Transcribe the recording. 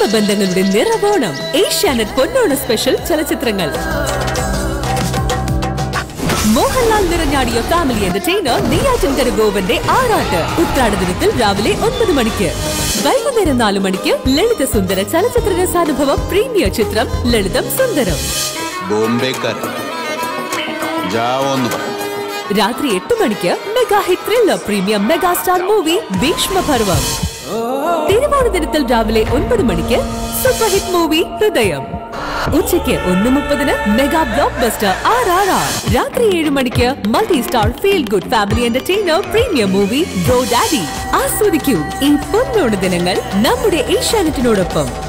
ബന്ധങ്ങളുടെ നിറവോണം ഏഷ്യാനെറ്റ് പൊന്നോണ സ്പെഷ്യൽ ചലച്ചിത്രങ്ങൾ മോഹൻലാൽ നിറഞ്ഞാടിയ ഫാമിലി എന്റർടൈനർ നെയ്യാറ്റിൻകര ഗോവന്റെ ആറാട്ട് ഉത്രാട ദിനത്തിൽ രാവിലെ ഒൻപത് മണിക്ക് വൈകുന്നേരം നാലു മണിക്ക് ലളിത സുന്ദര ചലച്ചിത്ര രസാനുഭവം പ്രീമിയർ ചിത്രം ലളിതം സുന്ദരം ബോംബെക്കാർ ജാവോന്ന് പറ രാത്രി എട്ട് മണിക്ക് mega hit thriller premium megastar movie Bheeshmaparvam തിരുവോണ ദിനത്തിൽ രാവിലെ ഒൻപത് മണിക്ക് സൂപ്പർ ഹിറ്റ് മൂവി ഹൃദയം ഉച്ചയ്ക്ക് ഒന്ന് മുപ്പതിന് mega blockbuster R R R രാത്രി ഏഴ് മണിക്ക് multi star feel good family entertainer premium movie bro daddy ആസ്വദിക്കൂ ഈ പൊന്നോണ ദിനങ്ങൾ നമ്മുടെ ഏഷ്യാനെറ്റിനോടൊപ്പം